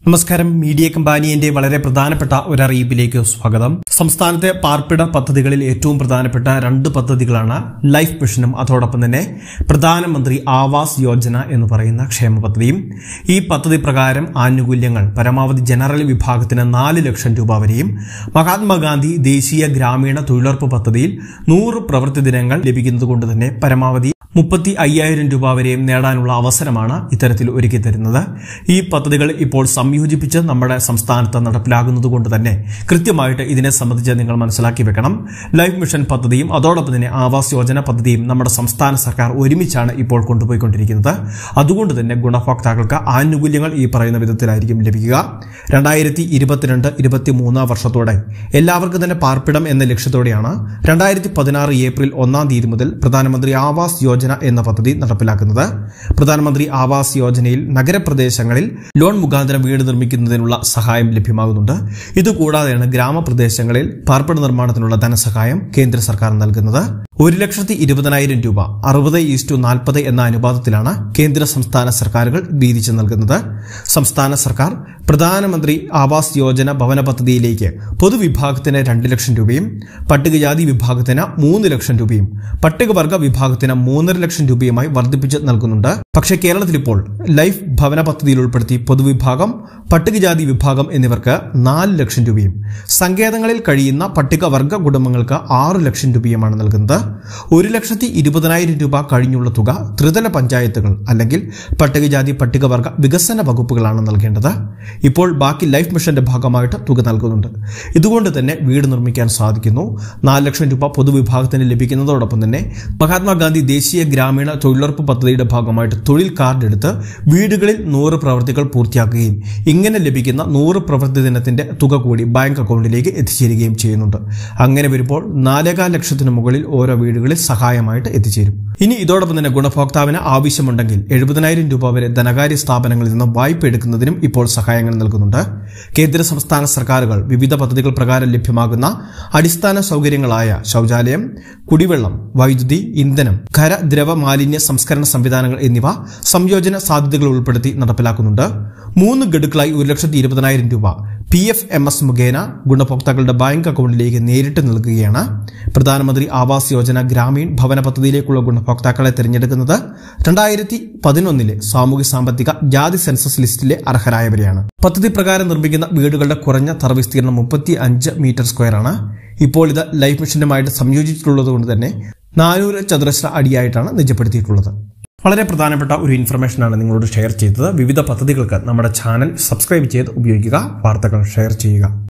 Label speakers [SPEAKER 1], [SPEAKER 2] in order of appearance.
[SPEAKER 1] നമസ്കാരം മീഡിയ കമ്പാനിയന്റെ വളരെ പ്രധാനപ്പെട്ട ഒരു അറിയിപ്പിലേക്ക് സ്വാഗതം സംസ്ഥാനത്തെ പാർപ്പിട പദ്ധതികളിൽ ഏറ്റവും പ്രധാനപ്പെട്ട രണ്ട് പദ്ധതികളാണ് ലൈഫ് മിഷനും അതോടൊപ്പം തന്നെ പ്രധാനമന്ത്രി ആവാസ് യോജന എന്ന് പറയുന്ന ക്ഷേമ പദ്ധതിയും ഈ പദ്ധതി പ്രകാരം ആനുകൂല്യങ്ങൾ പരമാവധി ജനറൽ വിഭാഗത്തിന് നാല് ലക്ഷം രൂപ വരെയും മഹാത്മാഗാന്ധി ദേശീയ ഗ്രാമീണ തൊഴിലുറപ്പ് പദ്ധതിയിൽ നൂറ് പ്രവൃത്തി ദിനങ്ങൾ ലഭിക്കുന്നത് കൊണ്ട് തന്നെ പരമാവധി മുപ്പത്തി അയ്യായിരം രൂപ വരെയും നേടാനുള്ള അവസരമാണ് ഇത്തരത്തിൽ ഒരുക്കി തരുന്നത് ഈ പദ്ധതികൾ ഇപ്പോൾ സംയോജിപ്പിച്ച് നമ്മുടെ സംസ്ഥാനത്ത് നടപ്പിലാകുന്നത് കൊണ്ട് തന്നെ കൃത്യമായിട്ട് ഇതിനെ സംബന്ധിച്ച് നിങ്ങൾ മനസ്സിലാക്കി വെക്കണം ലൈഫ് മിഷൻ പദ്ധതിയും അതോടൊപ്പം തന്നെ ആവാസ് യോജന പദ്ധതിയും നമ്മുടെ സംസ്ഥാന സർക്കാർ ഒരുമിച്ചാണ് ഇപ്പോൾ കൊണ്ടുപോയിക്കൊണ്ടിരിക്കുന്നത് അതുകൊണ്ട് തന്നെ ഗുണഭോക്താക്കൾക്ക് ആനുകൂല്യങ്ങൾ ഈ പറയുന്ന വിധത്തിലായിരിക്കും ലഭിക്കുക രണ്ടായിരത്തി ഇരുപത്തിരണ്ട് ഇരുപത്തി മൂന്നാം വർഷത്തോടെ എല്ലാവർക്കും തന്നെ പാർപ്പിടം എന്ന ലക്ഷ്യത്തോടെയാണ് രണ്ടായിരത്തി പതിനാറ് ഏപ്രിൽ ഒന്നാം തീയതി മുതൽ പ്രധാനമന്ത്രി ആവാസ് യോജന എന്ന പദ്ധതി നടപ്പിലാക്കുന്നത് പ്രധാനമന്ത്രി ആവാസ് യോജനയിൽ നഗരപ്രദേശങ്ങളിൽ ലോൺ മുഖാന്തരം വീട് നിർമ്മിക്കുന്നതിനുള്ള സഹായം ലഭ്യമാകുന്നുണ്ട് ഇതുകൂടാതെയാണ് ഗ്രാമപ്രദേശങ്ങളിൽ പാർപ്പിട നിർമ്മാണത്തിനുള്ള ധനസഹായം കേന്ദ്ര സർക്കാർ നൽകുന്നത് ഒരു ലക്ഷത്തി ഇരുപതിനായിരം രൂപ അറുപത് ഈസ്റ്റു നാൽപ്പത് എന്ന അനുപാതത്തിലാണ് കേന്ദ്ര സംസ്ഥാന സർക്കാരുകൾ വീതിച്ചു നൽകുന്നത് സംസ്ഥാന സർക്കാർ പ്രധാനമന്ത്രി ആവാസ് യോജന ഭവന പദ്ധതിയിലേക്ക് പൊതുവിഭാഗത്തിന് രണ്ട് ലക്ഷം രൂപയും പട്ടികജാതി വിഭാഗത്തിന് മൂന്ന് ലക്ഷം രൂപയും പട്ടികവർഗ വിഭാഗത്തിന് മൂന്നര ലക്ഷം രൂപയുമായി വർദ്ധിപ്പിച്ച് നൽകുന്നുണ്ട് പക്ഷേ കേരളത്തിൽ ഇപ്പോൾ ലൈഫ് ഭവന പദ്ധതിയിൽ ഉൾപ്പെടുത്തി പൊതുവിഭാഗം പട്ടികജാതി വിഭാഗം എന്നിവർക്ക് നാല് ലക്ഷം രൂപയും സങ്കേതങ്ങളിൽ കഴിയുന്ന പട്ടികവർഗ കുടുംബങ്ങൾക്ക് ആറ് ലക്ഷം രൂപയുമാണ് നൽകുന്നത് ഒരു ലക്ഷത്തി ഇരുപതിനായിരം രൂപ കഴിഞ്ഞുള്ള തുക ത്രിതല പഞ്ചായത്തുകൾ അല്ലെങ്കിൽ പട്ടികജാതി പട്ടികവർഗ വികസന വകുപ്പുകളാണ് നൽകേണ്ടത് ഇപ്പോൾ ബാക്കി ലൈഫ് മിഷന്റെ ഭാഗമായിട്ട് തുക നൽകുന്നുണ്ട് ഇതുകൊണ്ട് തന്നെ വീട് നിർമ്മിക്കാൻ സാധിക്കുന്നു നാല് ലക്ഷം രൂപ പൊതുവിഭാഗത്തിന് ലഭിക്കുന്നതോടൊപ്പം തന്നെ മഹാത്മാഗാന്ധി ദേശീയ ഗ്രാമീണ തൊഴിലുറപ്പ് പദ്ധതിയുടെ ഭാഗമായിട്ട് തൊഴിൽ കാർഡ് എടുത്ത് വീടുകളിൽ നൂറ് പ്രവൃത്തികൾ പൂർത്തിയാക്കുകയും ഇങ്ങനെ ലഭിക്കുന്ന നൂറ് പ്രവൃത്തി ദിനത്തിന്റെ തുക കൂടി ബാങ്ക് അക്കൗണ്ടിലേക്ക് എത്തിച്ചേരുകയും ചെയ്യുന്നുണ്ട് അങ്ങനെ വരുമ്പോൾ നാലേകാൽ ലക്ഷത്തിന് മുകളിൽ ഓരോ വീടുകളിൽ സഹായമായിട്ട് എത്തിച്ചേരും ഇനി ഇതോടൊപ്പം തന്നെ ഗുണഭോക്താവിന് ആവശ്യമുണ്ടെങ്കിൽ എഴുപതിനായിരം രൂപ വരെ ധനകാര്യ സ്ഥാപനങ്ങളിൽ നിന്ന് വായ്പ എടുക്കുന്നതിനും ഇപ്പോൾ സഹായങ്ങൾ നൽകുന്നുണ്ട് കേന്ദ്ര സംസ്ഥാന സർക്കാരുകൾ വിവിധ പദ്ധതികൾ പ്രകാരം ലഭ്യമാകുന്ന അടിസ്ഥാന സൗകര്യങ്ങളായ ശൗചാലയം കുടിവെള്ളം വൈദ്യുതി ഇന്ധനം ഖര ദ്രവ മാലിന്യ സംസ്കരണ സംവിധാനങ്ങൾ എന്നിവ സംയോജന സാധ്യതകൾ ഉൾപ്പെടുത്തി നടപ്പിലാക്കുന്നുണ്ട് മൂന്ന് ഗഡുക്കളായി ഒരു ലക്ഷത്തി ഇരുപതിനായിരം രൂപ പി എഫ് എം എസ് മുഖേന ഗുണഭോക്താക്കളുടെ ബാങ്ക് അക്കൗണ്ടിലേക്ക് നേരിട്ട് നൽകുകയാണ് പ്രധാനമന്ത്രി ആവാസ് യോജന ഗ്രാമീൺ ഭവന പദ്ധതിയിലേക്കുള്ള ഗുണഭോക്താക്കളെ തിരഞ്ഞെടുക്കുന്നത് രണ്ടായിരത്തി പതിനൊന്നിലെ സാമൂഹ്യ സാമ്പത്തിക ജാതി സെൻസസ് ലിസ്റ്റിലെ അർഹരായവരെയാണ് പദ്ധതി പ്രകാരം നിർമ്മിക്കുന്ന വീടുകളുടെ കുറഞ്ഞ തറ വിസ്തീർണം മുപ്പത്തി അഞ്ച് മീറ്റർ സ്ക്വയർ ആണ് ഇപ്പോൾ ഇത് ലൈഫ് മിഷനുമായിട്ട് സംയോജിച്ചിട്ടുള്ളത് കൊണ്ട് തന്നെ നാനൂറ് ചതുരശ്ര അടിയായിട്ടാണ് നിജപ്പെടുത്തിയിട്ടുള്ളത് വളരെ പ്രധാനപ്പെട്ട ഒരു ഇൻഫർമേഷനാണ് നിങ്ങളോട് ഷെയർ ചെയ്തത് വിവിധ പദ്ധതികൾക്ക് നമ്മുടെ ചാനൽ സബ്സ്ക്രൈബ് ചെയ്ത് ഉപയോഗിക്കുക വാർത്തകൾ ഷെയർ ചെയ്യുക